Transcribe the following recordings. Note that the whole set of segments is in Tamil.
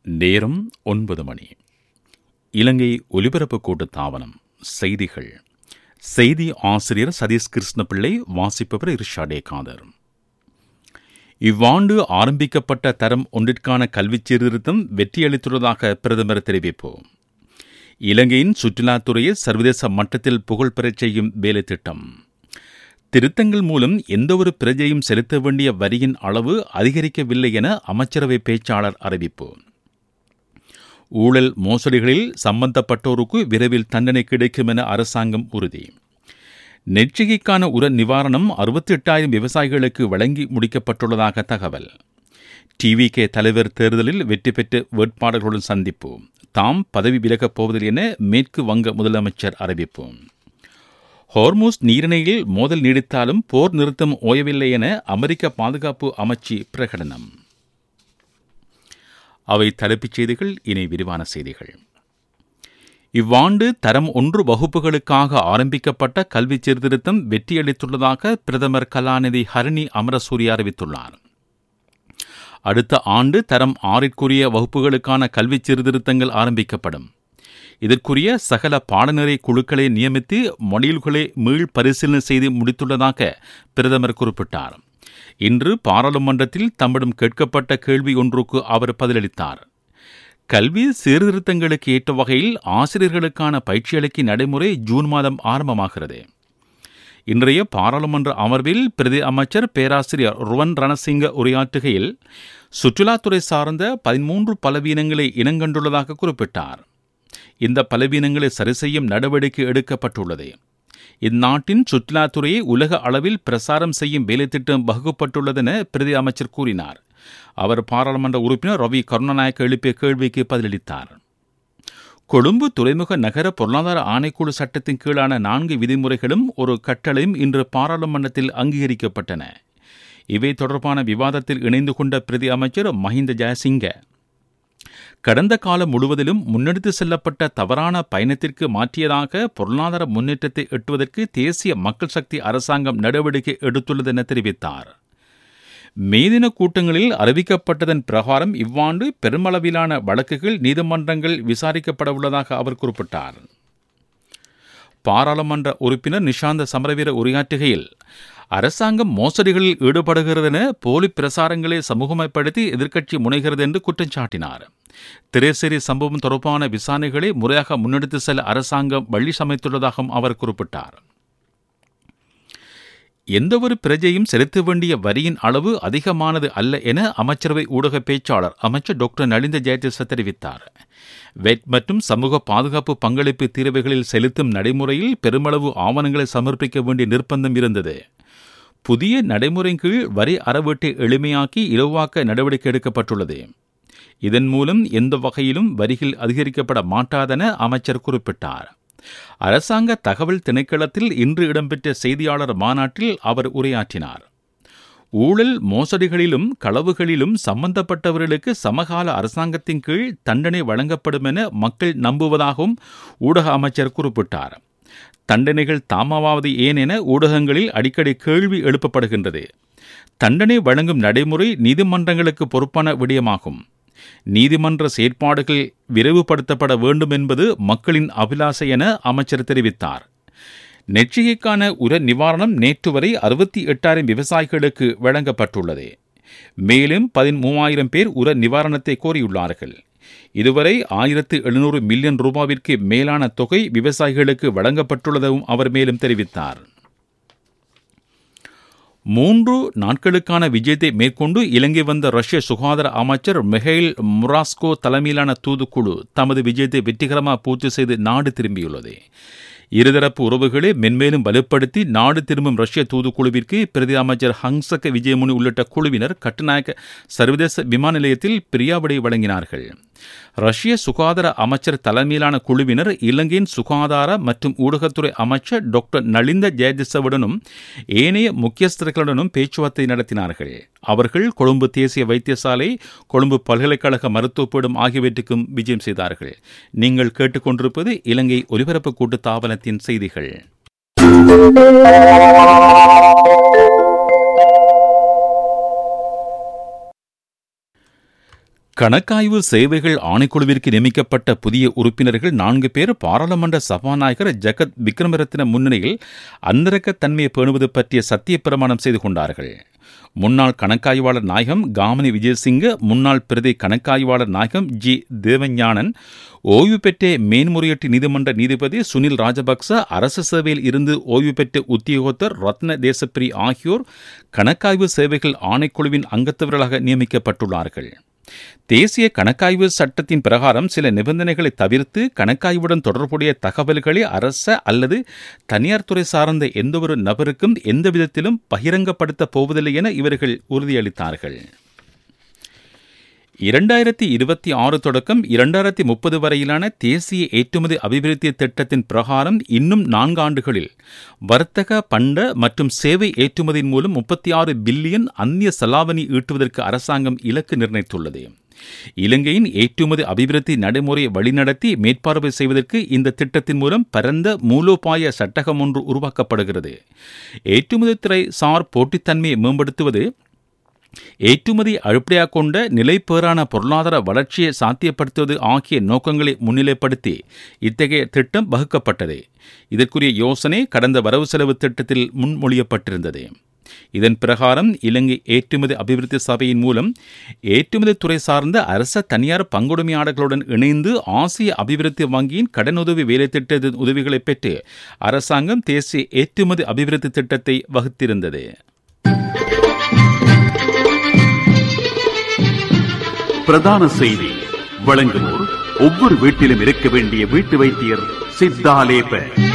நேரம் ஒன்பது மணி இலங்கை ஒலிபரப்பு கூட்டு தாவனம் செய்திகள் செய்தி ஆசிரியர் சதீஷ் கிருஷ்ணபிள்ளை வாசிப்பவர் இர்ஷாடே காதர் இவ்வாண்டு ஆரம்பிக்கப்பட்ட தரம் ஒன்றிற்கான கல்விச் சீர்திருத்தம் வெற்றியளித்துள்ளதாக பிரதமர் தெரிவிப்பு இலங்கையின் சுற்றுலாத்துறையை சர்வதேச மட்டத்தில் புகழ் பெறச் செய்யும் வேலை திட்டம் திருத்தங்கள் மூலம் எந்தவொரு பிரஜையும் செலுத்த வேண்டிய வரியின் அளவு அதிகரிக்கவில்லை என அமைச்சரவை பேச்சாளர் அறிவிப்பு ஊழல் மோசடிகளில் சம்பந்தப்பட்டோருக்கு விரைவில் தண்டனை கிடைக்கும் என அரசாங்கம் உறுதி நெற்றிகைக்கான உர நிவாரணம் அறுபத்தி எட்டாயிரம் விவசாயிகளுக்கு வழங்கி முடிக்கப்பட்டுள்ளதாக தகவல் டிவிகே தலைவர் தேர்தலில் வெற்றி பெற்ற வேட்பாளர்களுடன் சந்திப்பு தாம் பதவி விலகப் போவதில்லை என மேற்கு வங்க முதலமைச்சர் அறிவிப்பு ஹோர்மூஸ் நீரிணையில் மோதல் நீடித்தாலும் போர் நிறுத்தம் ஓயவில்லை என அமெரிக்க பாதுகாப்பு அமைச்சு பிரகடனம் அவை தலைப்புச் செய்திகள் இனி விரிவான செய்திகள் இவ்வாண்டு தரம் ஒன்று வகுப்புகளுக்காக ஆரம்பிக்கப்பட்ட கல்வி சீர்திருத்தம் வெற்றியளித்துள்ளதாக பிரதமர் கலாநிதி ஹரணி அமரசூரிய அறிவித்துள்ளார் அடுத்த ஆண்டு தரம் ஆறிற்குரிய வகுப்புகளுக்கான கல்வி சீர்திருத்தங்கள் ஆரம்பிக்கப்படும் இதற்குரிய சகல பாடநெறி குழுக்களை நியமித்து மொழில்களை மீள் பரிசீலனை செய்து முடித்துள்ளதாக பிரதமர் குறிப்பிட்டார் இன்று பாராளுமன்றத்தில் தம்மிடம் கேட்கப்பட்ட கேள்வி ஒன்றுக்கு அவர் பதிலளித்தார் கல்வி சீர்திருத்தங்களுக்கு ஏற்ற வகையில் ஆசிரியர்களுக்கான பயிற்சியளிக்கும் நடைமுறை ஜூன் மாதம் ஆரம்பமாகிறது இன்றைய பாராளுமன்ற அமர்வில் பிரதி அமைச்சர் பேராசிரியர் ருவன் ரணசிங்க உரையாற்றுகையில் சுற்றுலாத்துறை சார்ந்த பதிமூன்று பலவீனங்களை இனங்கண்டுள்ளதாக குறிப்பிட்டார் இந்த பலவீனங்களை சரிசெய்யும் நடவடிக்கை எடுக்கப்பட்டுள்ளது இந்நாட்டின் சுற்றுலாத்துறையை உலக அளவில் பிரசாரம் செய்யும் வேலைத்திட்டம் வகுக்கப்பட்டுள்ளதென பிரதி அமைச்சர் கூறினார் அவர் பாராளுமன்ற உறுப்பினர் ரவி கருணாநாயக்க எழுப்பிய கேள்விக்கு பதிலளித்தார் கொழும்பு துறைமுக நகர பொருளாதார ஆணைக்குழு சட்டத்தின் கீழான நான்கு விதிமுறைகளும் ஒரு கட்டளையும் இன்று பாராளுமன்றத்தில் அங்கீகரிக்கப்பட்டன இவை தொடர்பான விவாதத்தில் இணைந்து கொண்ட பிரதி அமைச்சர் மஹிந்த ஜெயசிங்க கடந்த காலம் முழுவதிலும் முன்னெடுத்து செல்லப்பட்ட தவறான பயணத்திற்கு மாற்றியதாக பொருளாதார முன்னேற்றத்தை எட்டுவதற்கு தேசிய மக்கள் சக்தி அரசாங்கம் நடவடிக்கை எடுத்துள்ளது என தெரிவித்தார் மேதின கூட்டங்களில் அறிவிக்கப்பட்டதன் பிரகாரம் இவ்வாண்டு பெருமளவிலான வழக்குகள் நீதிமன்றங்கள் விசாரிக்கப்பட உள்ளதாக அவர் குறிப்பிட்டார் பாராளுமன்ற உறுப்பினர் நிஷாந்த சமரவீர உரையாற்றுகையில் அரசாங்கம் மோசடிகளில் ஈடுபடுகிறதென போலி பிரசாரங்களை சமூகமயப்படுத்தி எதிர்க்கட்சி முனைகிறது என்று குற்றம் சாட்டினார் திரேசேரி சம்பவம் தொடர்பான விசாரணைகளை முறையாக முன்னெடுத்து செல்ல அரசாங்கம் வழி சமைத்துள்ளதாகவும் அவர் குறிப்பிட்டார் எந்தவொரு பிரஜையும் செலுத்த வேண்டிய வரியின் அளவு அதிகமானது அல்ல என அமைச்சரவை ஊடக பேச்சாளர் அமைச்சர் டாக்டர் நலிந்த ஜெயதிச தெரிவித்தார் வெட் மற்றும் சமூக பாதுகாப்பு பங்களிப்பு தீர்வைகளில் செலுத்தும் நடைமுறையில் பெருமளவு ஆவணங்களை சமர்ப்பிக்க வேண்டிய நிர்பந்தம் இருந்தது புதிய நடைமுறையின் கீழ் வரி அறவீட்டை எளிமையாக்கி இலவாக்க நடவடிக்கை எடுக்கப்பட்டுள்ளது இதன் மூலம் எந்த வகையிலும் வரிகள் அதிகரிக்கப்பட மாட்டாதென அமைச்சர் குறிப்பிட்டார் அரசாங்க தகவல் திணைக்களத்தில் இன்று இடம்பெற்ற செய்தியாளர் மாநாட்டில் அவர் உரையாற்றினார் ஊழல் மோசடிகளிலும் களவுகளிலும் சம்பந்தப்பட்டவர்களுக்கு சமகால அரசாங்கத்தின் கீழ் தண்டனை வழங்கப்படும் என மக்கள் நம்புவதாகவும் ஊடக அமைச்சர் குறிப்பிட்டார் தண்டனைகள் தாமவாவது ஏன் என ஊடகங்களில் அடிக்கடி கேள்வி எழுப்பப்படுகின்றது தண்டனை வழங்கும் நடைமுறை நீதிமன்றங்களுக்கு பொறுப்பான விடயமாகும் நீதிமன்ற செயற்பாடுகள் விரைவுபடுத்தப்பட வேண்டும் என்பது மக்களின் அபிலாசை என அமைச்சர் தெரிவித்தார் நெற்றிகைக்கான உர நிவாரணம் நேற்று வரை அறுபத்தி எட்டாயிரம் விவசாயிகளுக்கு வழங்கப்பட்டுள்ளது மேலும் பதிமூவாயிரம் பேர் உர நிவாரணத்தை கோரியுள்ளார்கள் இதுவரை ஆயிரத்து எழுநூறு மில்லியன் ரூபாவிற்கு மேலான தொகை விவசாயிகளுக்கு வழங்கப்பட்டுள்ளதும் அவர் மேலும் தெரிவித்தார் மூன்று நாட்களுக்கான விஜயத்தை மேற்கொண்டு இலங்கை வந்த ரஷ்ய சுகாதார அமைச்சர் மிகைல் முராஸ்கோ தலைமையிலான தூதுக்குழு தமது விஜயத்தை வெற்றிகரமாக பூர்த்தி செய்து நாடு திரும்பியுள்ளது இருதரப்பு உறவுகளை மென்மேலும் வலுப்படுத்தி நாடு திரும்பும் ரஷ்ய தூதுக்குழுவிற்கு பிரதி அமைச்சர் ஹங்சக விஜயமுனி உள்ளிட்ட குழுவினர் கட்டுநாயக்க சர்வதேச விமான நிலையத்தில் பிரியாவிடை வழங்கினார்கள் ரஷ்ய சுகாதார அமைச்சர் தலைமையிலான குழுவினர் இலங்கையின் சுகாதார மற்றும் ஊடகத்துறை அமைச்சர் டாக்டர் நலிந்த ஜெயதிசவுடனும் ஏனைய முக்கியஸ்தர்களுடனும் பேச்சுவார்த்தை நடத்தினார்கள் அவர்கள் கொழும்பு தேசிய வைத்தியசாலை கொழும்பு பல்கலைக்கழக மருத்துவப்பீடம் ஆகியவற்றுக்கும் விஜயம் செய்தார்கள் நீங்கள் கேட்டுக்கொண்டிருப்பது இலங்கை ஒலிபரப்பு கூட்டு தாபனத்தின் செய்திகள் கணக்காய்வு சேவைகள் ஆணைக்குழுவிற்கு நியமிக்கப்பட்ட புதிய உறுப்பினர்கள் நான்கு பேர் பாராளுமன்ற சபாநாயகர் ஜெகத் விக்ரமரத்ன முன்னிலையில் அந்தரக்கத்தன்மையை பேணுவது பற்றிய சத்திய பிரமாணம் செய்து கொண்டார்கள் முன்னாள் கணக்காய்வாளர் நாயகம் காமினி விஜயசிங்க முன்னாள் பிரதி கணக்காய்வாளர் நாயகம் ஜி தேவஞானன் ஓய்வு பெற்ற மேன்முறையீட்டு நீதிமன்ற நீதிபதி சுனில் ராஜபக்ச அரசு சேவையில் இருந்து ஓய்வு பெற்ற உத்தியோகத்தர் ரத்ன தேசப்பிரி ஆகியோர் கணக்காய்வு சேவைகள் ஆணைக்குழுவின் அங்கத்தவர்களாக நியமிக்கப்பட்டுள்ளார்கள் தேசிய கணக்காய்வு சட்டத்தின் பிரகாரம் சில நிபந்தனைகளை தவிர்த்து கணக்காய்வுடன் தொடர்புடைய தகவல்களை அரச அல்லது தனியார் துறை சார்ந்த எந்தவொரு நபருக்கும் எந்த விதத்திலும் பகிரங்கப்படுத்தப் போவதில்லை என இவர்கள் உறுதியளித்தார்கள் இரண்டாயிரத்தி இருபத்தி ஆறு தொடக்கம் இரண்டாயிரத்தி முப்பது வரையிலான தேசிய ஏற்றுமதி அபிவிருத்தி திட்டத்தின் பிரகாரம் இன்னும் நான்கு ஆண்டுகளில் வர்த்தக பண்ட மற்றும் சேவை ஏற்றுமதியின் மூலம் முப்பத்தி ஆறு பில்லியன் அந்நிய செலாவணி ஈட்டுவதற்கு அரசாங்கம் இலக்கு நிர்ணயித்துள்ளது இலங்கையின் ஏற்றுமதி அபிவிருத்தி நடைமுறையை வழிநடத்தி மேற்பார்வை செய்வதற்கு இந்த திட்டத்தின் மூலம் பரந்த மூலோபாய சட்டகம் ஒன்று உருவாக்கப்படுகிறது ஏற்றுமதித்துறை சார் போட்டித்தன்மையை மேம்படுத்துவது ஏற்றுமதி அடிப்படையாக கொண்ட நிலைப்பேறான பொருளாதார வளர்ச்சியை சாத்தியப்படுத்துவது ஆகிய நோக்கங்களை முன்னிலைப்படுத்தி இத்தகைய திட்டம் வகுக்கப்பட்டது இதற்குரிய யோசனை கடந்த வரவு செலவு திட்டத்தில் முன்மொழியப்பட்டிருந்தது இதன் பிரகாரம் இலங்கை ஏற்றுமதி அபிவிருத்தி சபையின் மூலம் ஏற்றுமதி துறை சார்ந்த அரச தனியார் பங்குடைமையாளர்களுடன் இணைந்து ஆசிய அபிவிருத்தி வங்கியின் கடனுதவி வேலை திட்டத்தின் உதவிகளை பெற்று அரசாங்கம் தேசிய ஏற்றுமதி அபிவிருத்தி திட்டத்தை வகுத்திருந்தது பிரதான செய்தி வழங்குவோர் ஒவ்வொரு வீட்டிலும் இருக்க வேண்டிய வீட்டு வைத்தியர் சித்தாலேப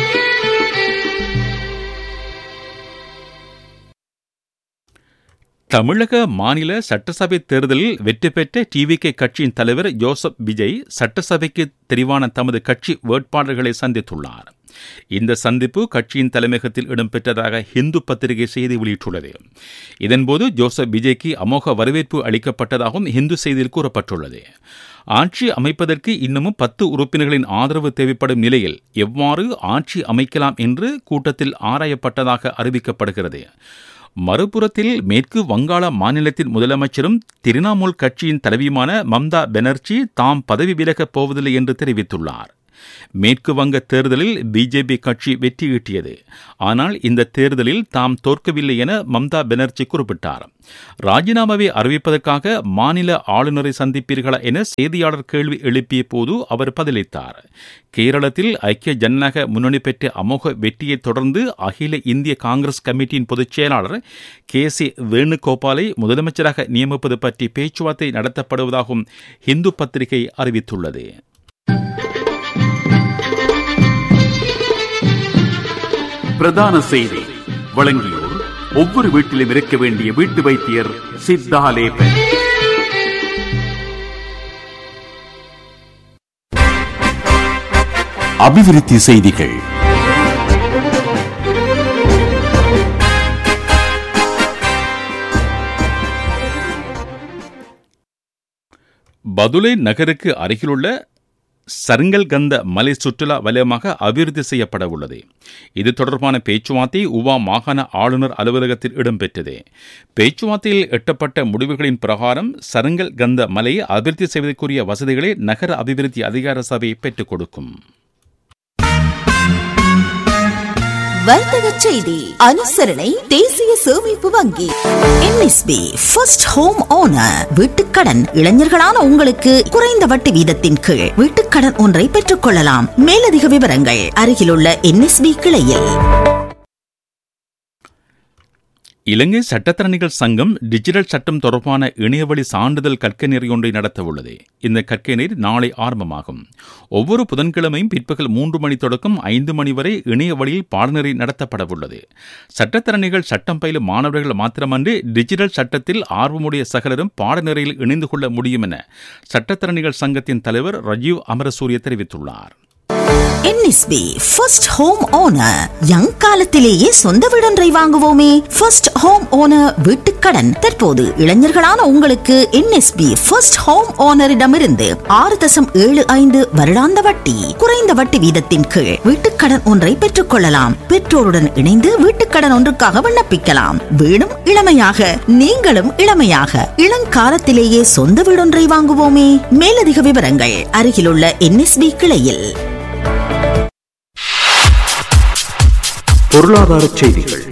தமிழக மாநில சட்டசபை தேர்தலில் வெற்றி பெற்ற டிவிகே கட்சியின் தலைவர் ஜோசப் விஜய் சட்டசபைக்கு தெரிவான தமது கட்சி வேட்பாளர்களை சந்தித்துள்ளார் இந்த சந்திப்பு கட்சியின் தலைமையகத்தில் இடம்பெற்றதாக ஹிந்து பத்திரிகை செய்தி வெளியிட்டுள்ளது இதன்போது ஜோசப் விஜய்க்கு அமோக வரவேற்பு அளிக்கப்பட்டதாகவும் ஹிந்து செய்தியில் கூறப்பட்டுள்ளது ஆட்சி அமைப்பதற்கு இன்னமும் பத்து உறுப்பினர்களின் ஆதரவு தேவைப்படும் நிலையில் எவ்வாறு ஆட்சி அமைக்கலாம் என்று கூட்டத்தில் ஆராயப்பட்டதாக அறிவிக்கப்படுகிறது மறுபுறத்தில் மேற்கு வங்காள மாநிலத்தின் முதலமைச்சரும் திரிணாமுல் கட்சியின் தலைவியுமான மம்தா பானர்ஜி தாம் பதவி விலகப் போவதில்லை என்று தெரிவித்துள்ளார் மேற்கு வங்க தேர்தலில் பிஜேபி கட்சி வெற்றி ஈட்டியது ஆனால் இந்த தேர்தலில் தாம் தோற்கவில்லை என மம்தா பானர்ஜி குறிப்பிட்டார் ராஜினாமாவை அறிவிப்பதற்காக மாநில ஆளுநரை சந்திப்பீர்களா என செய்தியாளர் கேள்வி எழுப்பிய போது அவர் பதிலளித்தார் கேரளத்தில் ஐக்கிய ஜனநாயக முன்னணி பெற்ற அமோக வெற்றியை தொடர்ந்து அகில இந்திய காங்கிரஸ் கமிட்டியின் பொதுச் செயலாளர் கே சி வேணுகோபாலை முதலமைச்சராக நியமிப்பது பற்றி பேச்சுவார்த்தை நடத்தப்படுவதாகவும் ஹிந்து பத்திரிகை அறிவித்துள்ளது பிரதான செய்தி வழங்கியோர் ஒவ்வொரு வீட்டிலும் இருக்க வேண்டிய வீட்டு வைத்தியர் சித்தாலேப அபிவிருத்தி செய்திகள் பதுளை நகருக்கு அருகிலுள்ள சருங்கல்கந்த மலை சுற்றுலா வலயமாக அபிவிருத்தி செய்யப்பட உள்ளது இது தொடர்பான பேச்சுவார்த்தை உவா மாகாண ஆளுநர் அலுவலகத்தில் இடம்பெற்றது பேச்சுவார்த்தையில் எட்டப்பட்ட முடிவுகளின் பிரகாரம் சருங்கல் கந்த மலையை அபிவிருத்தி செய்வதற்குரிய வசதிகளை நகர அபிவிருத்தி அதிகார சபை பெற்றுக் கொடுக்கும் வர்த்தக செய்தி அனுசரணை தேசிய சேமிப்பு வங்கி எம்எஸ்பி ஃபர்ஸ்ட் ஹோம் ஓனர் வீட்டுக்கடன் இளைஞர்களான உங்களுக்கு குறைந்த வட்டி வீதத்தின் கீழ் வீட்டுக்கடன் ஒன்றை பெற்றுக் கொள்ளலாம் மேலதிக விவரங்கள் அருகிலுள்ள என்எஸ்பி கிளையில் இலங்கை சட்டத்தரணிகள் சங்கம் டிஜிட்டல் சட்டம் தொடர்பான இணையவழி சான்றிதழ் கற்கை நெறி ஒன்றை நடத்த உள்ளது இந்த கற்கை நெறி நாளை ஆரம்பமாகும் ஒவ்வொரு புதன்கிழமையும் பிற்பகல் மூன்று மணி தொடக்கம் ஐந்து மணி வரை இணைய வழியில் பாடநெறி நடத்தப்பட உள்ளது சட்டத்தரணிகள் சட்டம் பயிலும் மாணவர்கள் மாத்திரமன்றி டிஜிட்டல் சட்டத்தில் ஆர்வமுடைய சகலரும் பாடநெறியில் இணைந்து கொள்ள முடியும் என சட்டத்தரணிகள் சங்கத்தின் தலைவர் ரஜீவ் அமரசூரிய தெரிவித்துள்ளார் NSB first home owner young காலத்திலேயே சொந்த வீடொன்றை வாங்குவோமே ஃபர்ஸ்ட் ஹோம் ஓனர் வீட்டுக்கடன் தற்போது இளைஞர்களான உங்களுக்கு என்எஸ்பி ஃபர்ஸ்ட் ஹோம் ஓனரிடமிருந்து ஆறு தசம் ஏழு ஐந்து வருடாந்த வட்டி குறைந்த வட்டி வீதத்தின் கீழ் வீட்டுக்கடன் ஒன்றை பெற்றுக் கொள்ளலாம் பெற்றோருடன் இணைந்து வீட்டுக்கடன் ஒன்றுக்காக விண்ணப்பிக்கலாம் வீடும் இளமையாக நீங்களும் இளமையாக இளங்காலத்திலேயே சொந்த வீடொன்றை வாங்குவோமே மேலதிக விவரங்கள் அருகிலுள்ள என்எஸ்பி கிளையில் பொருளாதார செய்திகள்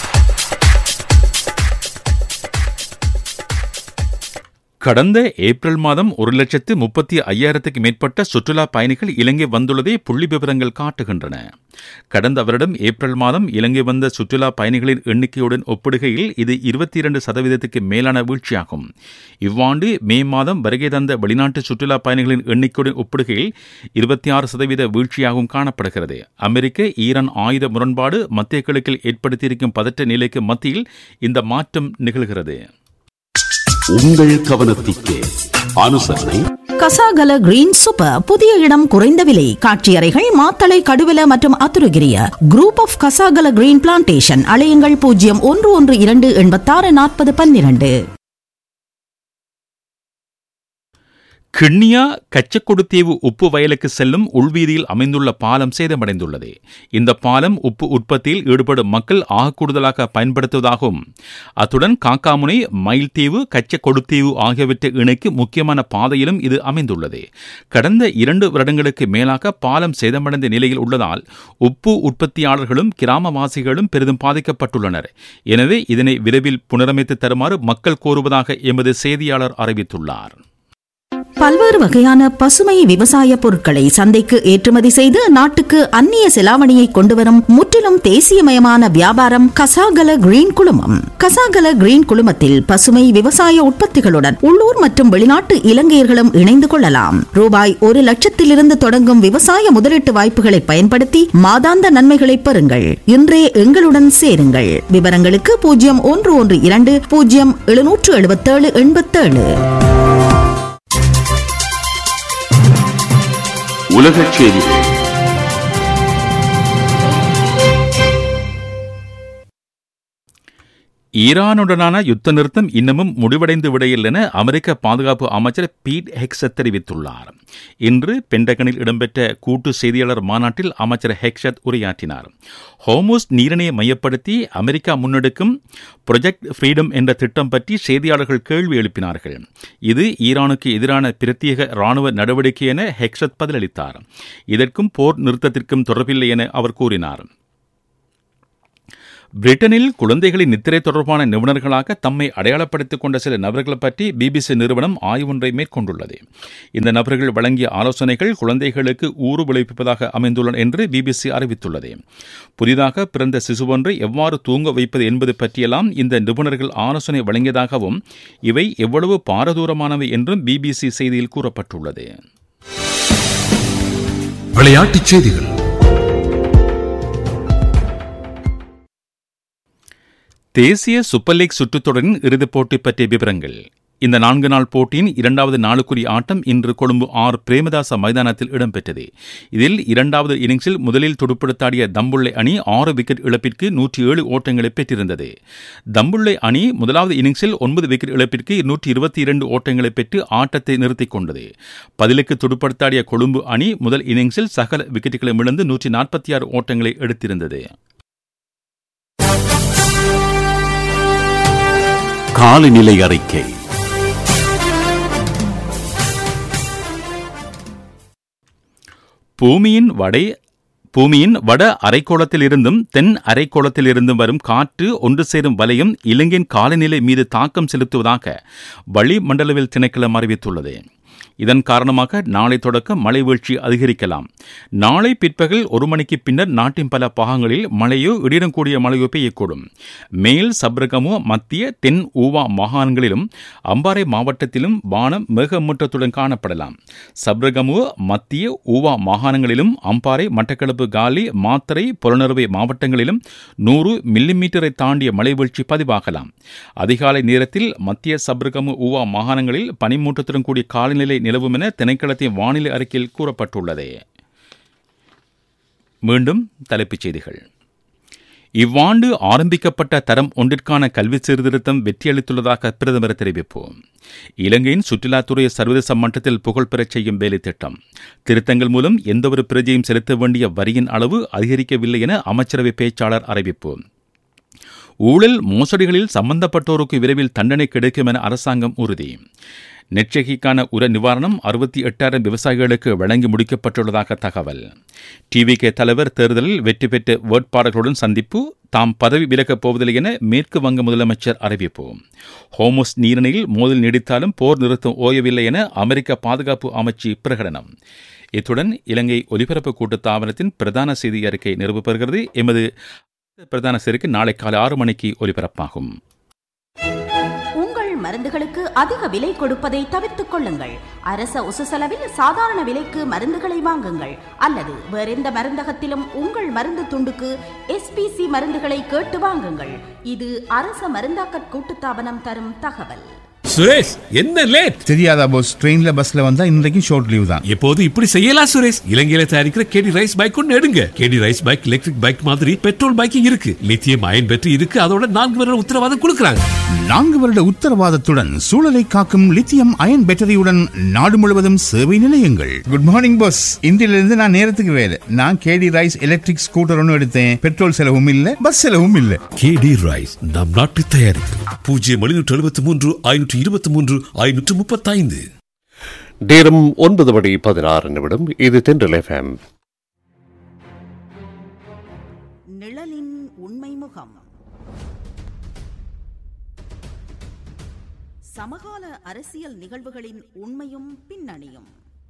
கடந்த ஏப்ரல் மாதம் ஒரு லட்சத்து முப்பத்தி ஐயாயிரத்துக்கு மேற்பட்ட சுற்றுலா பயணிகள் இலங்கை வந்துள்ளதை புள்ளி விவரங்கள் காட்டுகின்றன கடந்த வருடம் ஏப்ரல் மாதம் இலங்கை வந்த சுற்றுலா பயணிகளின் எண்ணிக்கையுடன் ஒப்பிடுகையில் இது இருபத்தி இரண்டு சதவீதத்துக்கு மேலான வீழ்ச்சியாகும் இவ்வாண்டு மே மாதம் வருகை தந்த வெளிநாட்டு சுற்றுலா பயணிகளின் எண்ணிக்கையுடன் ஒப்பிடுகையில் இருபத்தி ஆறு சதவீத வீழ்ச்சியாகவும் காணப்படுகிறது அமெரிக்க ஈரான் ஆயுத முரண்பாடு மத்திய கிழக்கில் ஏற்படுத்தியிருக்கும் பதற்ற நிலைக்கு மத்தியில் இந்த மாற்றம் நிகழ்கிறது உங்கள் கவனத்திற்கு அனுசரணை கசாகல கிரீன் சூப்பர் புதிய இடம் குறைந்த விலை காட்சியறைகள் மாத்தளை கடுவல மற்றும் Athurugiriya group of Kasagala green plantation அலையுங்கள் பூஜ்ஜியம் ஒன்று ஒன்று இரண்டு எண்பத்தாறு நாற்பது பன்னிரண்டு கிண்ணியா கச்சக்கொடுத்தீவு உப்பு வயலுக்கு செல்லும் உள்வீதியில் அமைந்துள்ள பாலம் சேதமடைந்துள்ளது இந்த பாலம் உப்பு உற்பத்தியில் ஈடுபடும் மக்கள் ஆக கூடுதலாக பயன்படுத்துவதாகவும் அத்துடன் காக்காமுனை மயில்தீவு கச்சக்கொடுத்தீவு ஆகியவற்றை இணைக்கும் முக்கியமான பாதையிலும் இது அமைந்துள்ளது கடந்த இரண்டு வருடங்களுக்கு மேலாக பாலம் சேதமடைந்த நிலையில் உள்ளதால் உப்பு உற்பத்தியாளர்களும் கிராமவாசிகளும் பெரிதும் பாதிக்கப்பட்டுள்ளனர் எனவே இதனை விரைவில் புனரமைத்து தருமாறு மக்கள் கோருவதாக எமது செய்தியாளர் அறிவித்துள்ளார் பல்வேறு வகையான பசுமை விவசாய பொருட்களை சந்தைக்கு ஏற்றுமதி செய்து நாட்டுக்கு அந்நிய செலாவணியை கொண்டுவரும் முற்றிலும் தேசியமயமான வியாபாரம் கசாகல கிரீன் குழுமம் கசாகல கிரீன் குழுமத்தில் பசுமை விவசாய உற்பத்திகளுடன் உள்ளூர் மற்றும் வெளிநாட்டு இலங்கையர்களும் இணைந்து கொள்ளலாம் ரூபாய் ஒரு லட்சத்திலிருந்து தொடங்கும் விவசாய முதலீட்டு வாய்ப்புகளை பயன்படுத்தி மாதாந்த நன்மைகளை பெறுங்கள் இன்றே எங்களுடன் சேருங்கள் விவரங்களுக்கு பூஜ்ஜியம் ஒன்று ஒன்று இரண்டு பூஜ்ஜியம் எழுநூற்று எழுபத்தேழு எண்பத்தேழு உலகச் செய்திகள் ஈரானுடனான யுத்த நிறுத்தம் இன்னமும் முடிவடைந்து விடையில் என அமெரிக்க பாதுகாப்பு அமைச்சர் பீட் ஹெக்ஸத் தெரிவித்துள்ளார் இன்று பென்டகனில் இடம்பெற்ற கூட்டு செய்தியாளர் மாநாட்டில் அமைச்சர் ஹெக்ஸத் உரையாற்றினார் ஹோமோஸ் நீரிணையை மையப்படுத்தி அமெரிக்கா முன்னெடுக்கும் ப்ரொஜெக்ட் ஃப்ரீடம் என்ற திட்டம் பற்றி செய்தியாளர்கள் கேள்வி எழுப்பினார்கள் இது ஈரானுக்கு எதிரான பிரத்யேக ராணுவ நடவடிக்கை என ஹெக்ஸத் பதிலளித்தார் இதற்கும் போர் நிறுத்தத்திற்கும் தொடர்பில்லை என அவர் கூறினார் பிரிட்டனில் குழந்தைகளின் நித்திரை தொடர்பான நிபுணர்களாக தம்மை அடையாளப்படுத்திக் கொண்ட சில நபர்கள் பற்றி பிபிசி நிறுவனம் ஆய்வொன்றை மேற்கொண்டுள்ளது இந்த நபர்கள் வழங்கிய ஆலோசனைகள் குழந்தைகளுக்கு ஊறு விளைவிப்பதாக அமைந்துள்ளன என்று பிபிசி அறிவித்துள்ளது புதிதாக பிறந்த சிசுவொன்றை எவ்வாறு தூங்க வைப்பது என்பது பற்றியெல்லாம் இந்த நிபுணர்கள் ஆலோசனை வழங்கியதாகவும் இவை எவ்வளவு பாரதூரமானவை என்றும் பிபிசி செய்தியில் கூறப்பட்டுள்ளது விளையாட்டுச் செய்திகள் தேசிய சூப்பர் லீக் சுற்றுத்தொடரின் இறுதிப் போட்டி பற்றிய விவரங்கள் இந்த நான்கு நாள் போட்டியின் இரண்டாவது நாளுக்குரிய ஆட்டம் இன்று கொழும்பு ஆர் பிரேமதாச மைதானத்தில் இடம்பெற்றது இதில் இரண்டாவது இன்னிங்ஸில் முதலில் துடுப்படுத்தாடிய தம்புள்ளை அணி ஆறு விக்கெட் இழப்பிற்கு நூற்றி ஏழு ஓட்டங்களை பெற்றிருந்தது தம்புள்ளை அணி முதலாவது இன்னிங்ஸில் ஒன்பது விக்கெட் இழப்பிற்கு நூற்றி இருபத்தி இரண்டு ஓட்டங்களை பெற்று ஆட்டத்தை நிறுத்திக் கொண்டது பதிலுக்கு துடுப்படுத்தாடிய கொழும்பு அணி முதல் இன்னிங்ஸில் சகல விக்கெட்டுகளும் இழந்து நூற்றி நாற்பத்தி ஆறு ஓட்டங்களை எடுத்திருந்தது காலநிலை அறிக்கை பூமியின் வடை பூமியின் வட அரைக்கோளத்திலிருந்தும் தென் அரைக்கோளத்திலிருந்தும் வரும் காற்று ஒன்று சேரும் வலயம் இலங்கையின் காலநிலை மீது தாக்கம் செலுத்துவதாக வளிமண்டலவில் திணைக்களம் அறிவித்துள்ளது இதன் காரணமாக நாளை தொடக்க மழை வீழ்ச்சி அதிகரிக்கலாம் நாளை பிற்பகல் ஒரு மணிக்கு பின்னர் நாட்டின் பல பாகங்களில் மழையோ இடியுடன் கூடிய மழையோ பெய்யக்கூடும் மேல் சப்ரகமோ மத்திய தென் ஊவா மாகாணங்களிலும் அம்பாறை மாவட்டத்திலும் வானம் மேகமூட்டத்துடன் காணப்படலாம் சப்ரகமோ மத்திய ஊவா மாகாணங்களிலும் அம்பாறை மட்டக்களப்பு காலி மாத்தறை புலனறுவை மாவட்டங்களிலும் நூறு மில்லிமீட்டரை தாண்டிய மழை வீழ்ச்சி பதிவாகலாம் அதிகாலை நேரத்தில் மத்திய சப்ரகமு ஊவா மாகாணங்களில் பனிமூட்டத்துடன் கூடிய காலநிலை நிலவும் என திணைக்களத்தின் வானிலை அறிக்கையில் கூறப்பட்டுள்ளது மீண்டும் தலைப்புச் செய்திகள் இவ்வாண்டு ஆரம்பிக்கப்பட்ட தரம் ஒன்றிற்கான கல்வி சீர்திருத்தம் வெற்றியளித்துள்ளதாக பிரதமர் தெரிவிப்பு இலங்கையின் சுற்றுலாத்துறை சர்வதேச மட்டத்தில் புகழ் பெறச் செய்யும் வேலை திட்டம் திருத்தங்கள் மூலம் எந்தவொரு பிரஜையும் செலுத்த வேண்டிய வரியின் அளவு அதிகரிக்கவில்லை என அமைச்சரவை பேச்சாளர் அறிவிப்பு ஊழல் மோசடிகளில் சம்பந்தப்பட்டோருக்கு விரைவில் தண்டனை கிடைக்கும் என அரசாங்கம் உறுதி நெற்செகிக்கான உர நிவாரணம் அறுபத்தி எட்டாயிரம் விவசாயிகளுக்கு வழங்கி முடிக்கப்பட்டுள்ளதாக தகவல் டிவிகே தலைவர் தேர்தலில் வெற்றி பெற்ற வேட்பாளர்களுடன் சந்திப்பு தாம் பதவி விலகப் போவதில்லை என மேற்கு வங்க முதலமைச்சர் அறிவிப்பு ஹோமோஸ் நீரிணையில் மோதல் நீடித்தாலும் போர் நிறுத்தம் ஓயவில்லை என அமெரிக்க பாதுகாப்பு அமைச்சு பிரகடனம் இத்துடன் இலங்கை ஒலிபரப்பு கூட்டத்தாபனத்தின் பிரதான செய்தி அறிக்கை நிறைவு பெறுகிறது எமது பிரதான செய்திக்கு நாளை காலை ஆறு மணிக்கு ஒலிபரப்பாகும் உங்கள் மருந்துகளுக்கு அதிக விலை கொடுப்பதை தவிர்த்துக் கொள்ளுங்கள் அரச உசுசெலவில் சாதாரண விலைக்கு மருந்துகளை வாங்குங்கள் அல்லது வேறெந்த மருந்தகத்திலும் உங்கள் மருந்து துண்டுக்கு எஸ்பிசி மருந்துகளை கேட்டு வாங்குங்கள் இது அரச மருந்தாக்கற் கூட்டுத்தாபனம் தரும் தகவல் சுரேஷ் என்ன லேட் தெரியாதா போஸ் ட்ரெயின்ல பஸ்ல வந்தா இன்றைக்கு ஷார்ட் லீவ் தான் எப்போது இப்படி செய்யலாம் சுரேஷ் இலங்கையில தயாரிக்கிற கேடி ரைஸ் பைக் ஒன்று எடுங்க KD rise bike electric bike மாதிரி பெட்ரோல் பைக் இருக்கு லித்தியம் அயன் பேட்டரி இருக்கு அதோட நான்கு வருட உத்தரவாதம் கொடுக்கறாங்க நான்கு வருட உத்தரவாதத்துடன் சூழலை காக்கும் லித்தியம் அயன் பேட்டரியுடன் நாடு முழுவதும் சேவை நிலையங்கள் குட் மார்னிங் பாஸ் இந்தியிலிருந்து நான் நேரத்துக்கு வேலை நான் கேடி ரைஸ் எலக்ட்ரிக் ஸ்கூட்டர் ஒன்று எடுத்தேன் பெட்ரோல் செலவும் இல்ல பஸ் செலவும் இல்ல கேடி ரைஸ் நம் நாட்டு தயாரிப்பு பூஜ்ஜியம் எழுநூற்று எழுபத்தி மூன்று ஐநூற்று இருபத்தி மூன்று ஐநூற்று முப்பத்தைந்து நேரம் ஒன்பது மணி பதினாறு நிமிடம் இது தென்றல் எஃப்எம் நிழலின் உண்மை முகம் சமகால அரசியல் நிகழ்வுகளின் உண்மையும் பின்னணியும்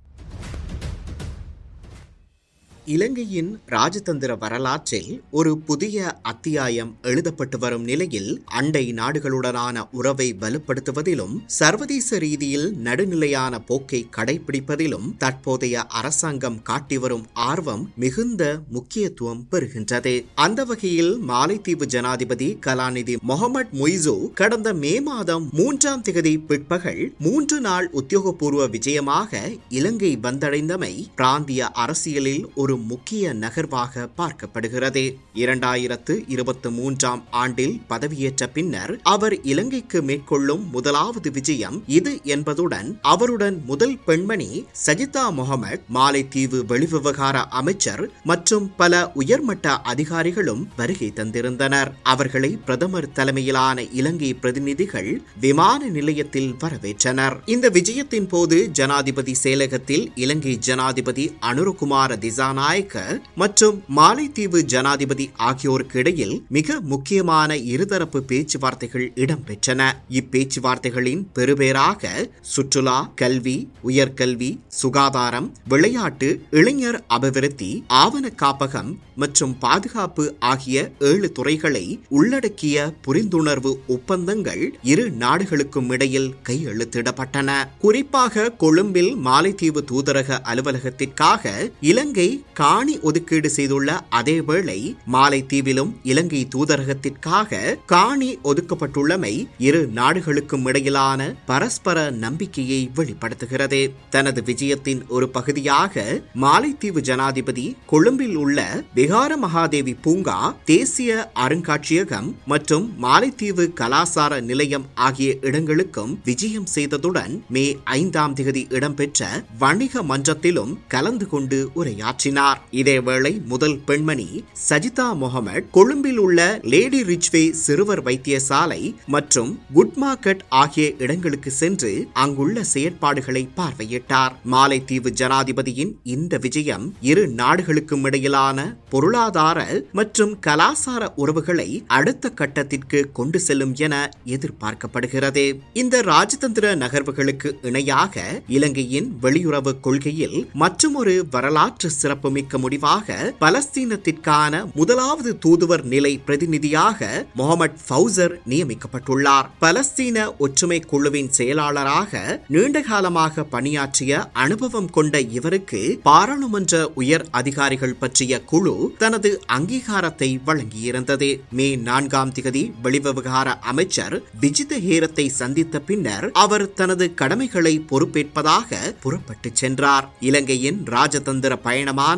இலங்கையின் ராஜதந்திர வரலாற்றில் ஒரு புதிய அத்தியாயம் எழுதப்பட்டு வரும் நிலையில் அண்டை நாடுகளுடனான உறவை வலுப்படுத்துவதிலும் சர்வதேச ரீதியில் நடுநிலையான போக்கை கடைபிடிப்பதிலும் தற்போதைய அரசாங்கம் காட்டி வரும் ஆர்வம் மிகுந்த முக்கியத்துவம் பெறுகின்றது அந்த வகையில் மாலைத்தீவு ஜனாதிபதி கலாநிதி முகமது மொய்சோ கடந்த மே மாதம் மூன்றாம் திகதி பிற்பகல் மூன்று நாள் உத்தியோகபூர்வ விஜயமாக இலங்கை வந்தடைந்தமை பிராந்திய அரசியலில் ஒரு முக்கிய நகர்வாக பார்க்கப்படுகிறது இரண்டாயிரத்து இருபத்தி மூன்றாம் ஆண்டில் பதவியேற்ற பின்னர் அவர் இலங்கைக்கு மேற்கொள்ளும் முதலாவது விஜயம் இது என்பதுடன் அவருடன் முதல் பெண்மணி சஜிதா முகமது மாலைத்தீவு வெளிவிவகார அமைச்சர் மற்றும் பல உயர்மட்ட அதிகாரிகளும் வருகை தந்திருந்தனர் அவர்களை பிரதமர் தலைமையிலான இலங்கை பிரதிநிதிகள் விமான நிலையத்தில் வரவேற்றனர் இந்த விஜயத்தின் போது ஜனாதிபதி செயலகத்தில் இலங்கை ஜனாதிபதி அனுரகுமார திசாநாயக்க மற்றும் மாலைத்தீவு ஜனாதிபதி ஆகியோருக்கு இடையில் மிக முக்கியமான இருதரப்பு பேச்சுவார்த்தைகள் இடம்பெற்றன இப்பேச்சுவார்த்தைகளின் பெறுபேறாக சுற்றுலா கல்வி உயர்கல்வி சுகாதாரம் விளையாட்டு இளைஞர் அபிவிருத்தி ஆவண காப்பகம் மற்றும் பாதுகாப்பு ஆகிய ஏழு துறைகளை உள்ளடக்கிய புரிந்துணர்வு ஒப்பந்தங்கள் இரு நாடுகளுக்கும் இடையில் கையெழுத்திடப்பட்டன குறிப்பாக கொழும்பில் மாலைத்தீவு தூதரக அலுவலகத்திற்காக இலங்கை காணி ஒதுக்கீடு செய்துள்ள அதேவேளை மாலைத்தீவிலும் இலங்கை தூதரகத்திற்காக காணி ஒதுக்கப்பட்டுள்ளமை இரு நாடுகளுக்கும் இடையிலான பரஸ்பர நம்பிக்கையை வெளிப்படுத்துகிறது தனது விஜயத்தின் ஒரு பகுதியாக மாலைத்தீவு ஜனாதிபதி கொழும்பில் உள்ள விகார மகாதேவி பூங்கா தேசிய அருங்காட்சியகம் மற்றும் மாலைத்தீவு கலாசார நிலையம் ஆகிய இடங்களுக்கும் விஜயம் செய்ததுடன் மே ஐந்தாம் தேதி இடம்பெற்ற வணிக மன்றத்திலும் கலந்து கொண்டு உரையாற்றினார் இதேவேளை முதல் பெண்மணி சஜிதா முகமது கொழும்பில் உள்ள லேடி ரிச்வே சிறுவர் வைத்தியசாலை மற்றும் குட் மார்க்கெட் ஆகிய இடங்களுக்கு சென்று அங்குள்ள செயற்பாடுகளை பார்வையிட்டார் மாலைத்தீவு ஜனாதிபதியின் இந்த விஜயம் இரு நாடுகளுக்கும் இடையிலான பொருளாதார மற்றும் கலாசார உறவுகளை அடுத்த கட்டத்திற்கு கொண்டு செல்லும் என எதிர்பார்க்கப்படுகிறது இந்த ராஜதந்திர நகர்வுகளுக்கு இணையாக இலங்கையின் வெளியுறவு கொள்கையில் மற்றொரு வரலாற்று சிறப்புமிக்க முடிவாக பலஸ்தீனத்திற்கான முதலாவது தூதுவர் நிலை பிரதிநிதியாக முகமது ஃபவுசர் நியமிக்கப்பட்டுள்ளார் பலஸ்தீன ஒற்றுமை குழுவின் செயலாளராக நீண்ட காலமாக பணியாற்றிய அனுபவம் கொண்ட இவருக்கு பாராளுமன்ற உயர் அதிகாரிகள் பற்றிய குழு தனது அங்கீகாரத்தை வழங்கியிருந்தது மே நான்காம் திகதி வெளிவிவகார அமைச்சர் விஜித ஹேரத்தை சந்தித்த பின்னர் அவர் தனது கடமைகளை பொறுப்பேற்பதாக புறப்பட்டு சென்றார் இலங்கையின் ராஜதந்திர பயணமான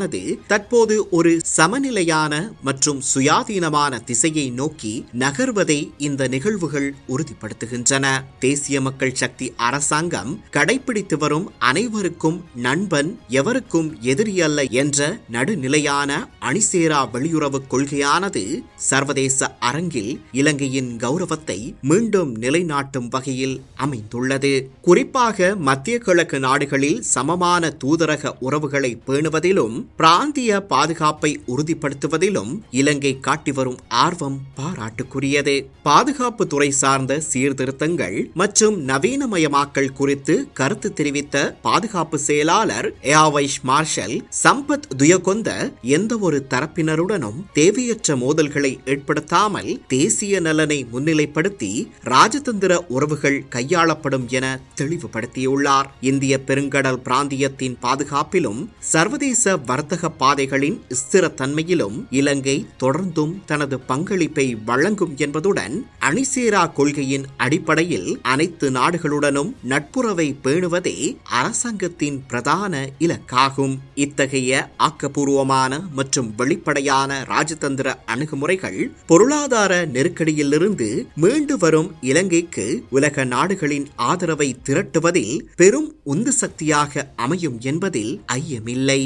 கொள்கையானது தற்போது ஒரு சமநிலையான மற்றும் சுயாதீனமான திசையை நோக்கி நகர்வதை இந்த நிகழ்வுகள் உறுதிப்படுத்துகின்றன தேசிய மக்கள் சக்தி அரசாங்கம் கடைபிடித்து வரும் அனைவருக்கும் நண்பன் எவருக்கும் எதிரி அல்ல என்ற நடுநிலையான அணிசேரா வெளியுறவு கொள்கையானது சர்வதேச அரங்கில் இலங்கையின் கௌரவத்தை மீண்டும் நிலைநாட்டும் வகையில் அமைந்துள்ளது குறிப்பாக மத்திய கிழக்கு நாடுகளில் சமமான தூதரக உறவுகளை பேணுவதிலும் பிராந்திய பாதுகாப்பை உறுதிப்படுத்துவதிலும் இலங்கை காட்டி வரும் ஆர்வம் பாராட்டுக்குரியது பாதுகாப்பு துறை சார்ந்த சீர்திருத்தங்கள் மற்றும் நவீனமயமாக்கல் குறித்து கருத்து தெரிவித்த பாதுகாப்பு செயலாளர் ஏஆவைஷ் மார்ஷல் சம்பத் துயகொந்த எந்த ஒரு தரப்பினருடனும் தேவையற்ற மோதல்களை ஏற்படுத்தாமல் தேசிய நலனை முன்னிலைப்படுத்தி ராஜதந்திர உறவுகள் கையாளப்படும் என தெளிவுபடுத்தியுள்ளார் இந்திய பெருங்கடல் பிராந்தியத்தின் பாதுகாப்பிலும் சர்வதேச வர்த்தக பாதைகளின் ஸ்திரத்தன்மையிலும் இலங்கை தொடர்ந்தும் தனது பங்களிப்பை வழங்கும் என்பதுடன் அணிசேரா கொள்கையின் அடிப்படையில் அனைத்து நாடுகளுடனும் நட்புறவை பேணுவதே அரசாங்கத்தின் பிரதான இலக்காகும் இத்தகைய ஆக்கப்பூர்வமான மற்றும் வெளிப்படையான ராஜதந்திர அணுகுமுறைகள் பொருளாதார நெருக்கடியிலிருந்து மீண்டு வரும் இலங்கைக்கு உலக நாடுகளின் ஆதரவை திரட்டுவதில் பெரும் உந்து சக்தியாக அமையும் என்பதில் ஐயமில்லை